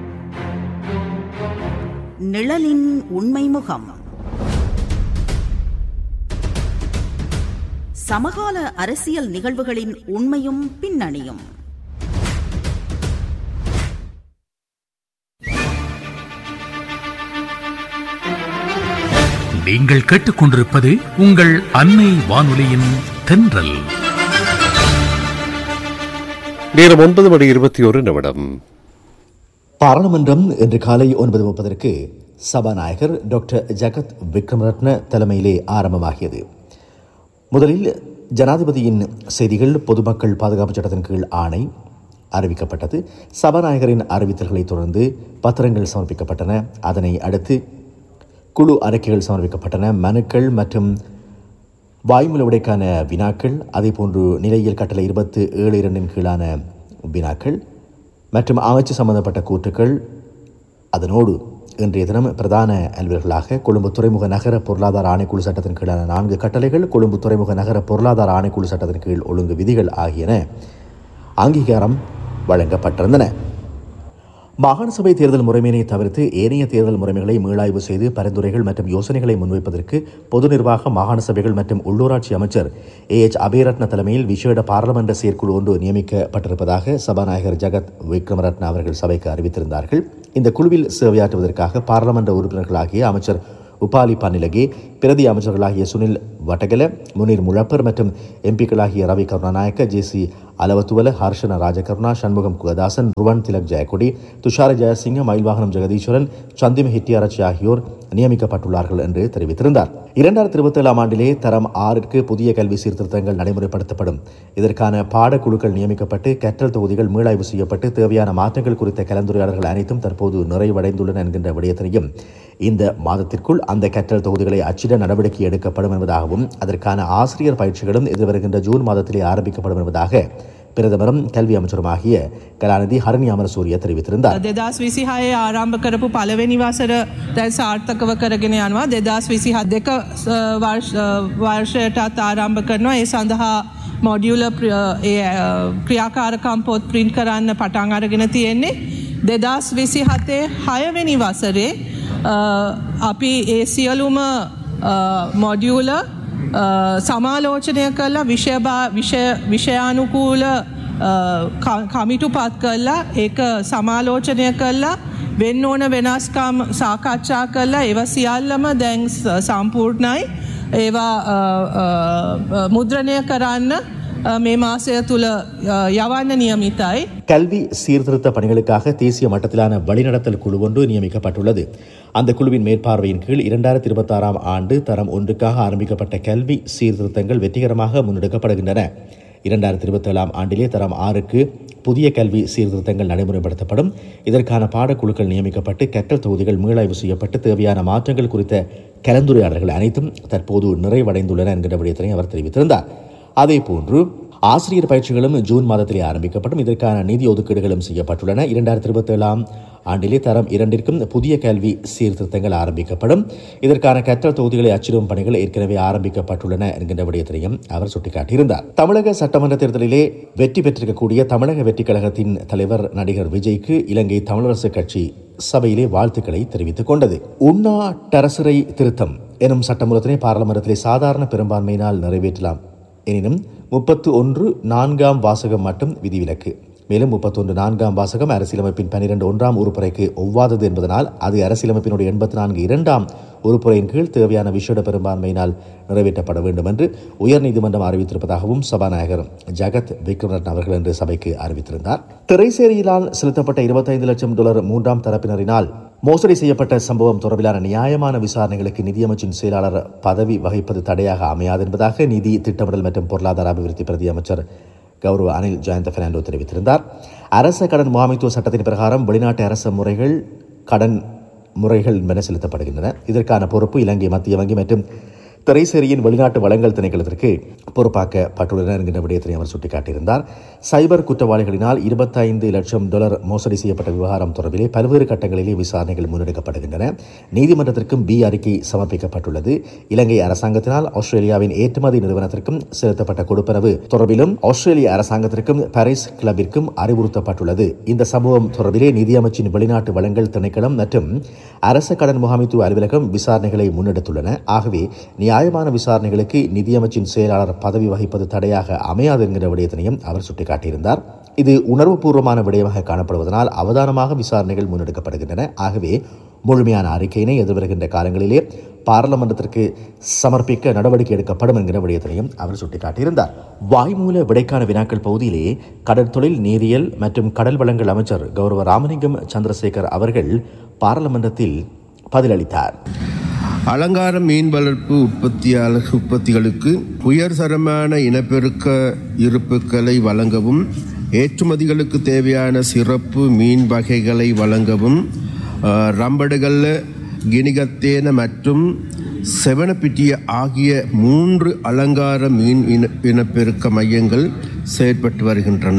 நிழலின் உண்மை முகம் சமகால அரசியல் நிகழ்வுகளின் உண்மையும் பின்னணியும் நீங்கள் கேட்டுக்கொண்டிருப்பது உங்கள் அன்னை வானொலியின் தென்றல் நேரம் ஒன்பது மணி இருபத்தி ஒரு நிமிடம் பாராளுமன்றம் இன்று காலை ஒன்பது முப்பதற்கு சபாநாயகர் டாக்டர் ஜகத் விக்ரமரத்ன தலைமையிலே ஆரம்பமாகியது முதலில் ஜனாதிபதியின் செய்திகள் பொதுமக்கள் பாதுகாப்பு சட்டத்தின் கீழ் ஆணை அறிவிக்கப்பட்டது சபாநாயகரின் அறிவித்தல்களைத் தொடர்ந்து பத்திரங்கள் சமர்ப்பிக்கப்பட்டன அதனை அடுத்து குழு அறிக்கைகள் சமர்ப்பிக்கப்பட்டன மனுக்கள் மற்றும் வாய்மொழி உடைக்கான வினாக்கள் அதேபோன்று நிலையியல் கட்டளை இருபத்து ஏழு இரண்டின் கீழான வினாக்கள் மற்றும் அமைச்சு சம்பந்தப்பட்ட கூற்றுக்கள் அதனோடு இன்றைய தினம் பிரதான அலுவலர்களாக கொழும்பு துறைமுக நகர பொருளாதார ஆணைக்குழு சட்டத்தின் கீழான நான்கு கட்டளைகள் கொழும்பு துறைமுக நகர பொருளாதார ஆணைக்குழு சட்டத்தின் கீழ் ஒழுங்கு விதிகள் ஆகியன அங்கீகாரம் வழங்கப்பட்டிருந்தன மாகாண சபை தேர்தல் முறைமையினை தவிர்த்து ஏனைய தேர்தல் முறைமைகளை மீளாய்வு செய்து பரிந்துரைகள் மற்றும் யோசனைகளை முன்வைப்பதற்கு பொது நிர்வாக மாகாண சபைகள் மற்றும் உள்ளூராட்சி அமைச்சர் ஏ எச் அபேரத்ன தலைமையில் விசேட பாராளுமன்ற செயற்குழு ஒன்று நியமிக்கப்பட்டிருப்பதாக சபாநாயகர் ஜகத் விக்ரமரத்ன அவர்கள் சபைக்கு அறிவித்திருந்தார்கள் இந்த குழுவில் சேவையாற்றுவதற்காக பாராளுமன்ற உறுப்பினர்களாகிய அமைச்சர் உபாலி பன்னிலகே பிரதி அமைச்சர்களாகிய சுனில் வட்டகல முனீர் முழப்பர் மற்றும் எம்பிக்களாகிய ரவி கருணாநாயக்க ஜே சி அலவத்துவல ஹர்ஷன ராஜகருணா சண்முகம் குகதாசன் ருவன் திலக் ஜெயக்குடி துஷார ஜெயசிங்க மயில்வாகனம் ஜெகதீஸ்வரன் சந்திம ஹெட்டியாரச்சி ஆகியோர் நியமிக்கப்பட்டுள்ளார்கள் என்று தெரிவித்திருந்தார் இரண்டாயிரத்தி இருபத்தி ஏழாம் ஆண்டிலே தரம் ஆறிற்கு புதிய கல்வி சீர்திருத்தங்கள் நடைமுறைப்படுத்தப்படும் இதற்கான பாடக்குழுக்கள் நியமிக்கப்பட்டு கற்றல் தொகுதிகள் மீளாய்வு செய்யப்பட்டு தேவையான மாற்றங்கள் குறித்த கலந்துரையாடல்கள் அனைத்தும் தற்போது நிறைவடைந்துள்ளன என்கின்ற விடயத்தினையும் இந்த மாதத்திற்குள் அந்த கற்றல் தொகுதிகளை அச்சிட நடவடிக்கை எடுக்கப்படும் என்பதாகவும் அதற்கான ஆசிரியர் பயிற்சிகளும் எதிர்வருகின்ற ஜூன் மாதத்திலே ஆரம்பிக்கப்படும் என்பதாக பிரதமரும் கல்வி அமைச்சருமாகிய கலாநிதி ஹரணி அமரசூரிய தெரிவித்திருந்தார் දෙදස් විසිහය ආරම්භ කරපු පළවෙනි වසර දැන් සාර්ථකව කරගෙන යනවා දෙදස් විසිහත් දෙක වර්ෂයටත් ආරම්භ කරනවා ඒ සඳහා මොඩියුල ක්‍රියාකාරකම් පොත් ප්‍රින්ට් කරන්න පටන් අරගෙන තියෙන්නේ දෙදස් විසි හතේ හයවෙනි වසරේ අපි ඒ සියලුම මොඩියුල සමාලෝචනය කරලා විෂයානුකූල කමිටු පත් කරලා ඒක සමාලෝචනය කරලා වෙන්න ඕන වෙනස්කම් සාකච්ඡා කරලා ඒව සියල්ලම දැන් සම්පූර්ණයි ඒවා මුද්‍රණය කරන්න මේ මාසය තුළ යවන්න නියමිතයි. கல்வி சீர்திருத்த பணிகளுக்காக தேசிய மட்டத்திலான வழிநடத்தல் குழு ஒன்று நியமிக்கப்பட்டுள்ளது அந்த குழுவின் மேற்பார்வையின் கீழ் இரண்டாயிரத்தி இருபத்தாறாம் ஆண்டு தரம் ஒன்றுக்காக ஆரம்பிக்கப்பட்ட கல்வி சீர்திருத்தங்கள் வெற்றிகரமாக முன்னெடுக்கப்படுகின்றன இரண்டாயிரத்தி இருபத்தி ஏழாம் ஆண்டிலே தரம் ஆறுக்கு புதிய கல்வி சீர்திருத்தங்கள் நடைமுறைப்படுத்தப்படும் இதற்கான பாடக்குழுக்கள் நியமிக்கப்பட்டு கற்றல் தொகுதிகள் மீளாய்வு செய்யப்பட்டு தேவையான மாற்றங்கள் குறித்த கலந்துரையாடல்கள் அனைத்தும் தற்போது நிறைவடைந்துள்ளன என்கிற விடயத்தினை அவர் தெரிவித்திருந்தார் அதேபோன்று ஆசிரியர் பயிற்சிகளும் ஜூன் மாதத்திலே ஆரம்பிக்கப்படும் இதற்கான நிதி ஒதுக்கீடுகளும் செய்யப்பட்டுள்ளன இரண்டாயிரத்தி இருபத்தி ஏழாம் ஆண்டிலே தரம் இரண்டிற்கும் புதிய கல்வி சீர்திருத்தங்கள் ஆரம்பிக்கப்படும் இதற்கான கற்றல் தொகுதிகளை அச்சிடும் பணிகள் ஏற்கனவே ஆரம்பிக்கப்பட்டுள்ளன என்கின்ற விடயத்தையும் அவர் சுட்டிக்காட்டியிருந்தார் தமிழக சட்டமன்ற தேர்தலிலே வெற்றி பெற்றிருக்கக்கூடிய தமிழக வெற்றி கழகத்தின் தலைவர் நடிகர் விஜய்க்கு இலங்கை தமிழரசு கட்சி சபையிலே வாழ்த்துக்களை தெரிவித்துக் கொண்டது உண்ணா டரசரை திருத்தம் எனும் சட்டமூலத்தினை பாராளுமன்றத்திலே சாதாரண பெரும்பான்மையினால் நிறைவேற்றலாம் எனினும் முப்பத்து ஒன்று நான்காம் வாசகம் மட்டும் விதிவிலக்கு மேலும் முப்பத்தொன்று நான்காம் வாசகம் அரசியலமைப்பின் பனிரெண்டு ஒன்றாம் உறுப்புரைக்கு ஒவ்வாதது என்பதனால் அது அரசியலமைப்பினுடைய எண்பத்தி நான்கு இரண்டாம் உறுப்புரையின் கீழ் தேவையான விசேட பெரும்பான்மையினால் நிறைவேற்றப்பட வேண்டும் என்று உயர்நீதிமன்றம் அறிவித்திருப்பதாகவும் சபாநாயகர் ஜகத் விக்ரமரட்ன அவர்கள் இன்று சபைக்கு அறிவித்திருந்தார் திரைசேரியிலால் செலுத்தப்பட்ட இருபத்தைந்து லட்சம் டாலர் மூன்றாம் தரப்பினரினால் மோசடி செய்யப்பட்ட சம்பவம் தொடர்பிலான நியாயமான விசாரணைகளுக்கு நிதியமைச்சின் செயலாளர் பதவி வகிப்பது தடையாக அமையாது என்பதாக நிதி திட்டமிடல் மற்றும் பொருளாதார அபிவிருத்தி பிரதி அமைச்சர் கௌரவ அனில் ஜெயந்த பெர்னாண்டோ தெரிவித்திருந்தார் அரச கடன் முகாமைத்துவ சட்டத்தின் பிரகாரம் வெளிநாட்டு அரச முறைகள் கடன் முறைகள் என்பன செலுத்தப்படுகின்றன இதற்கான பொறுப்பு இலங்கை மத்திய வங்கி மற்றும் திரைசேரியின் வெளிநாட்டு வளங்கள் திணைக்களத்திற்கு பொறுப்பாக்கப்பட்டுள்ளனர் என்கின்ற விடயத்தினை அவர் சுட்டிக்காட்டியிருந்தார் சைபர் குற்றவாளிகளினால் இருபத்தைந்து லட்சம் டாலர் மோசடி செய்யப்பட்ட விவகாரம் தொடர்பிலே பல்வேறு கட்டங்களிலே விசாரணைகள் முன்னெடுக்கப்படுகின்றன நீதிமன்றத்திற்கும் பி அறிக்கை சமர்ப்பிக்கப்பட்டுள்ளது இலங்கை அரசாங்கத்தினால் ஆஸ்திரேலியாவின் ஏற்றுமதி நிறுவனத்திற்கும் செலுத்தப்பட்ட கொடுப்பனவு தொடர்பிலும் ஆஸ்திரேலிய அரசாங்கத்திற்கும் பாரிஸ் கிளப்பிற்கும் அறிவுறுத்தப்பட்டுள்ளது இந்த சம்பவம் தொடர்பிலே நிதியமைச்சின் வெளிநாட்டு வளங்கள் திணைக்களம் மற்றும் அரச கடன் முகாமைத்துவ அலுவலகம் விசாரணைகளை முன்னெடுத்துள்ளன ஆகவே நியாயமான விசாரணைகளுக்கு நிதியமைச்சின் செயலாளர் பதவி வகிப்பது தடையாக அமையாது என்கிற விடயத்தினையும் அவர் சுட்டிக்காட்டியிருந்தார் இது உணர்வுபூர்வமான விடயமாக காணப்படுவதனால் அவதானமாக விசாரணைகள் முன்னெடுக்கப்படுகின்றன ஆகவே முழுமையான அறிக்கையினை எதிர்வருகின்ற காலங்களிலே பாராளுமன்றத்திற்கு சமர்ப்பிக்க நடவடிக்கை எடுக்கப்படும் என்கிற விடயத்தினையும் அவர் சுட்டிக்காட்டியிருந்தார் வாய்மூல விடைக்கான வினாக்கள் பகுதியிலே கடற்தொழில் நீரியல் மற்றும் கடல் வளங்கள் அமைச்சர் கௌரவ ராமலிங்கம் சந்திரசேகர் அவர்கள் பாராளுமன்றத்தில் பதிலளித்தார் அலங்கார மீன் வளர்ப்பு உற்பத்தியாளர் உற்பத்திகளுக்கு உயர் தரமான இனப்பெருக்க இருப்புக்களை வழங்கவும் ஏற்றுமதிகளுக்கு தேவையான சிறப்பு மீன் வகைகளை வழங்கவும் அஹ், ரம்படுகள் கினிகத்தேன மற்றும் செவனப்பிட்டிய ஆகிய மூன்று அலங்கார மீன் இன இனப்பெருக்க மையங்கள் செயற்பட்டு வருகின்றன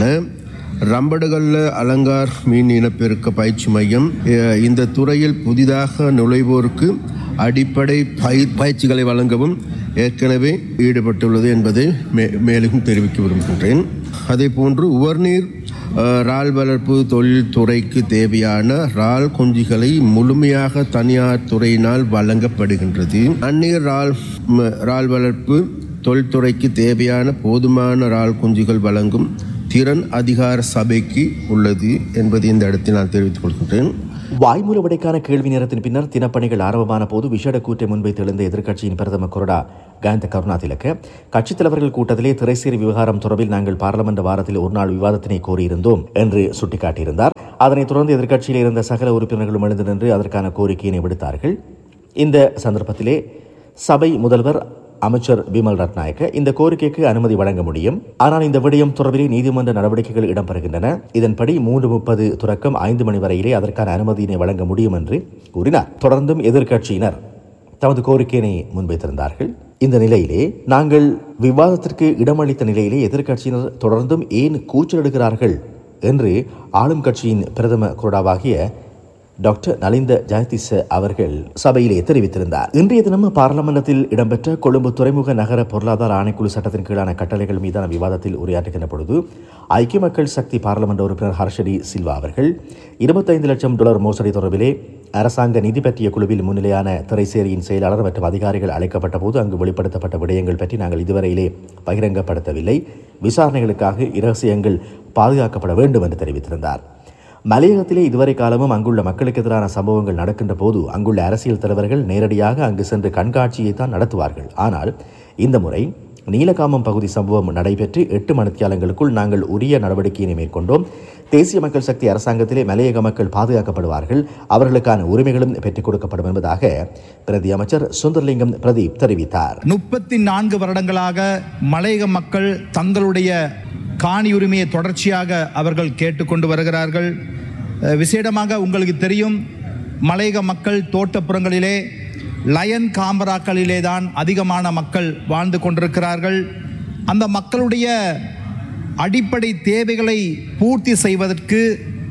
ரம்படுகல்ல அலங்கார் மீன் இனப்பெருக்க பயிற்சி மையம் அஹ், இந்த துறையில் புதிதாக நுழைவோருக்கு அடிப்படை பய பயிற்சிகளை வழங்கவும் ஏற்கனவே ஈடுபட்டுள்ளது என்பதை மே மேலும் தெரிவிக்க விரும்புகின்றேன் அதே போன்று உவர்நீர் அஹ், இறால் வளர்ப்பு தொழில்துறைக்கு தேவையான இறால் குஞ்சுகளை முழுமையாக தனியார் துறையினால் வழங்கப்படுகின்றது அந்நீர் இறால் ம- இறால் வளர்ப்பு தொழில்துறைக்கு தேவையான போதுமான இறால் குஞ்சுகள் வழங்கும் திறன் அதிகார சபைக்கு உள்ளது என்பதை இந்த இடத்தில் நான் தெரிவித்துக் கொள்கின்றேன் வாய்மூல விடைக்கான கேள்வி நேரத்தின் பின்னர் தினப்பணிகள் ஆரம்பமான போது விஷேட கூற்றை முன்வைத்து எழுந்த எதிர்க்கட்சியின் பிரதம கொறடா காந்த கருணா திலக்க கட்சித் தலைவர்கள் கூட்டத்திலே திரைசேரி விவகாரம் தொடர்பில் நாங்கள் பாராளுமன்ற வாரத்தில் ஒரு நாள் விவாதத்தினை கோரியிருந்தோம் என்று சுட்டிக்காட்டியிருந்தார் அதனைத் தொடர்ந்து எதிர்க்கட்சியில் இருந்த சகல உறுப்பினர்களும் எழுந்து நின்று அதற்கான கோரிக்கையினை விடுத்தார்கள் இந்த சந்தர்ப்பத்திலே சபை முதல்வர் அமைச்சர் பிமல் ரட்நாயக்க இந்த கோரிக்கைக்கு அனுமதி வழங்க முடியும் ஆனால் இந்த விடயம் தொடர்பிலே நீதிமன்ற நடவடிக்கைகள் இடம்பெறுகின்றன இதன்படி மூன்று முப்பது தொடக்கம் ஐந்து மணி வரையிலே அதற்கான அனுமதியினை வழங்க முடியும் என்று கூறினார் தொடர்ந்தும் எதிர்க்கட்சியினர் தமது கோரிக்கையினை முன்வைத்திருந்தார்கள் இந்த நிலையிலே நாங்கள் விவாதத்திற்கு இடமளித்த நிலையிலே எதிர்க்கட்சியினர் தொடர்ந்தும் ஏன் கூச்சலிடுகிறார்கள் என்று ஆளும் கட்சியின் பிரதம குரோடாவாகிய டாக்டர் நலிந்த ஜெயதிச அவர்கள் சபையிலே தெரிவித்திருந்தார் இன்றைய தினம் பாராளுமன்றத்தில் இடம்பெற்ற கொழும்பு துறைமுக நகர பொருளாதார ஆணைக்குழு சட்டத்தின் கீழான கட்டளைகள் மீதான விவாதத்தில் உரையாற்றுகின்ற பொழுது ஐக்கிய மக்கள் சக்தி பாராளுமன்ற உறுப்பினர் ஹர்ஷடி சில்வா அவர்கள் இருபத்தைந்து லட்சம் டாலர் மோசடி தொடர்பிலே அரசாங்க நிதி பற்றிய குழுவில் முன்னிலையான திரைசேரியின் செயலாளர் மற்றும் அதிகாரிகள் அழைக்கப்பட்ட போது அங்கு வெளிப்படுத்தப்பட்ட விடயங்கள் பற்றி நாங்கள் இதுவரையிலே பகிரங்கப்படுத்தவில்லை விசாரணைகளுக்காக இரகசியங்கள் பாதுகாக்கப்பட வேண்டும் என்று தெரிவித்திருந்தார் மலையகத்திலே இதுவரை காலமும் அங்குள்ள மக்களுக்கு எதிரான சம்பவங்கள் நடக்கின்ற போது அங்குள்ள அரசியல் தலைவர்கள் நேரடியாக அங்கு சென்று கண்காட்சியை தான் நடத்துவார்கள் ஆனால் இந்த முறை நீலகாமம் பகுதி சம்பவம் நடைபெற்று எட்டு மணித்தியாலங்களுக்குள் நாங்கள் உரிய நடவடிக்கையினை மேற்கொண்டோம் தேசிய மக்கள் சக்தி அரசாங்கத்திலே மலையக மக்கள் பாதுகாக்கப்படுவார்கள் அவர்களுக்கான உரிமைகளும் பெற்றுக் கொடுக்கப்படும் என்பதாக பிரதி அமைச்சர் சுந்தர்லிங்கம் பிரதீப் தெரிவித்தார் முப்பத்தி நான்கு வருடங்களாக மலையக மக்கள் தங்களுடைய காணி உரிமையை தொடர்ச்சியாக அவர்கள் கேட்டுக்கொண்டு வருகிறார்கள் அஹ், விசேடமாக உங்களுக்கு தெரியும் மலையக மக்கள் தோட்டப்புறங்களிலே லயன் காம்பராக்களிலே தான் அதிகமான மக்கள் வாழ்ந்து கொண்டிருக்கிறார்கள் அந்த மக்களுடைய அடிப்படை தேவைகளை பூர்த்தி செய்வதற்கு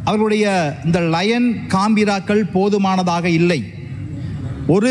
அவர்களுடைய இந்த லயன் காம்பிராக்கள் போதுமானதாக இல்லை ஒரு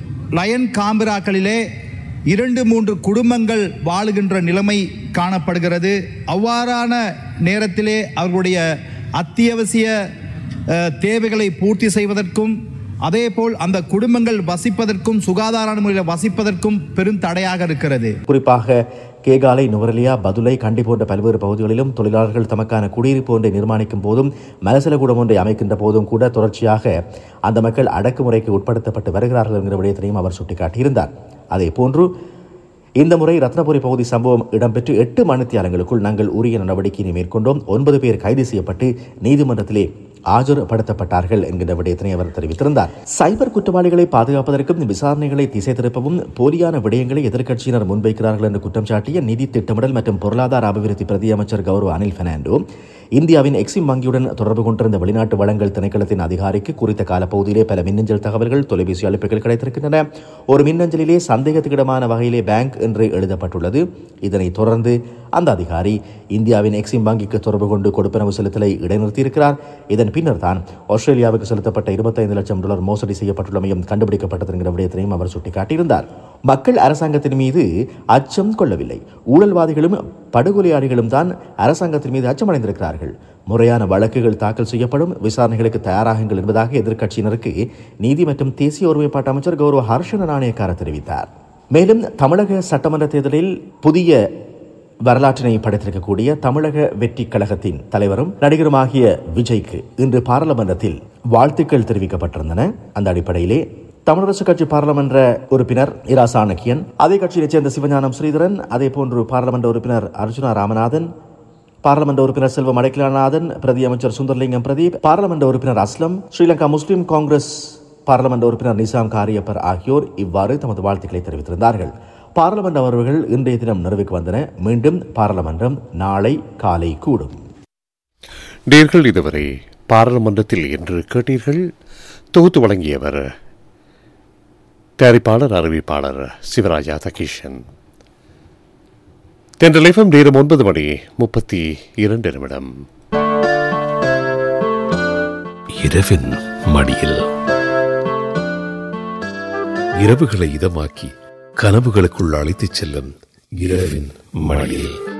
லயன் காம்பிராக்களிலே இரண்டு மூன்று குடும்பங்கள் வாழுகின்ற நிலைமை காணப்படுகிறது அவ்வாறான நேரத்திலே அவர்களுடைய அத்தியாவசிய அஹ், தேவைகளை பூர்த்தி செய்வதற்கும் அதேபோல் அந்த குடும்பங்கள் வசிப்பதற்கும் சுகாதார முறையில் வசிப்பதற்கும் பெரும் தடையாக இருக்கிறது குறிப்பாக கேகாலை நுவரலியா பதுளை கண்டி போன்ற பல்வேறு பகுதிகளிலும் தொழிலாளர்கள் தமக்கான குடியிருப்பு ஒன்றை நிர்மாணிக்கும் போதும் மலசலகூடம் ஒன்றை அமைக்கின்ற போதும் கூட தொடர்ச்சியாக அந்த மக்கள் அடக்குமுறைக்கு உட்படுத்தப்பட்டு வருகிறார்கள் என்கிற விடயத்தினையும் அவர் சுட்டிக்காட்டியிருந்தார் அதே போன்று இந்த முறை ரத்னபுரி பகுதி சம்பவம் இடம்பெற்று எட்டு மணித்தியாலங்களுக்குள் நாங்கள் உரிய நடவடிக்கையை மேற்கொண்டோம் ஒன்பது பேர் கைது செய்யப்பட்டு நீதிமன்றத்திலே ஆஜர்படுத்தப்பட்டார்கள் என்கின்ற விடயத்தினை அவர் தெரிவித்திருந்தார் சைபர் குற்றவாளிகளை பாதுகாப்பதற்கும் விசாரணைகளை திசை திருப்பவும் போலியான விடயங்களை எதிர்க்கட்சியினர் முன்வைக்கிறார்கள் என்று குற்றம் சாட்டிய நிதி திட்டமிடல் மற்றும் பொருளாதார அபிவிருத்தி பிரதி அமைச்சர் கௌரவ அனில் பெர்னாண்டோ இந்தியாவின் எக்ஸிம் வங்கியுடன் தொடர்பு கொண்டிருந்த வெளிநாட்டு வளங்கள் திணைக்களத்தின் அதிகாரிக்கு குறித்த காலப்பகுதியிலே பல மின்னஞ்சல் தகவல்கள் தொலைபேசி அழைப்புகள் கிடைத்திருக்கின்றன ஒரு மின்னஞ்சலிலே சந்தேகத்துக்கிடமான வகையிலே பேங்க் என்று எழுதப்பட்டுள்ளது இதனைத் தொடர்ந்து அந்த அதிகாரி இந்தியாவின் எக்ஸிம் வங்கிக்கு தொடர்பு கொண்டு கொடுப்பனவு செலுத்தலை இடைநிறுத்தியிருக்கிறார் இதன் பின்னர் தான் ஆஸ்திரேலியாவுக்கு செலுத்தப்பட்ட இருபத்தைந்து லட்சம் டாலர் மோசடி செய்யப்பட்டுள்ளமையும் கண்டுபிடிக்கப்பட்டது என்கிற விடயத்தினையும் அவர் சுட்டிக்காட்டியிருந்தார் மக்கள் அரசாங்கத்தின் மீது அச்சம் கொள்ளவில்லை ஊழல்வாதிகளும் படுகொலையாளிகளும் தான் அரசாங்கத்தின் மீது அச்சமடைந்திருக்கிறார்கள் முறையான வழக்குகள் தாக்கல் செய்யப்படும் விசாரணைகளுக்கு தயாராகுங்கள் என்பதாக எதிர்க்கட்சியினருக்கு நீதி மற்றும் தேசிய ஒருமைப்பாட்டு அமைச்சர் கௌரவ ஹர்ஷன நாணயக்கார தெரிவித்தார் மேலும் தமிழக சட்டமன்ற தேர்தலில் புதிய வரலாற்றினை படைத்திருக்கக்கூடிய தமிழக வெற்றி கழகத்தின் தலைவரும் நடிகருமாகிய விஜய்க்கு இன்று பாராளுமன்றத்தில் வாழ்த்துக்கள் தெரிவிக்கப்பட்டிருந்தன அந்த அடிப்படையிலே தமிழரசு கட்சி பாராளுமன்ற உறுப்பினர் இரா சாணக்கியன் அதே கட்சியைச் சேர்ந்த சிவஞானம் ஸ்ரீதரன் அதே போன்று பாராளுமன்ற உறுப்பினர் அர்ஜுனா ராமநாதன் பாராளுமன்ற உறுப்பினர் செல்வம் அடைக்கலநாதன் பிரதி அமைச்சர் சுந்தர்லிங்கம் பிரதீப் பாராளுமன்ற உறுப்பினர் அஸ்லம் ஸ்ரீலங்கா முஸ்லிம் காங்கிரஸ் பாராளுமன்ற உறுப்பினர் நிசாம் காரியப்பர் ஆகியோர் இவ்வாறு தமது வாழ்த்துக்களை தெரிவித்திருந்தார்கள் பாராளுமன்ற அமர்வுகள் இன்றைய தினம் நிறைவுக்கு வந்தன மீண்டும் பாராளுமன்றம் நாளை காலை கூடும் நேர்கள் இதுவரை பாராளுமன்றத்தில் என்று கேட்டீர்கள் தொகுத்து வழங்கியவர் தயாரிப்பாளர் அறிவிப்பாளர் சிவராஜா தகிஷன் தென்றல் எஃப்எம் நேரம் ஒன்பது மணி முப்பத்தி இரண்டு நிமிடம் இரவின் மடியில் இரவுகளை இதமாக்கி கனவுகளுக்குள் அழைத்துச் செல்லும் இரவின் மடியில்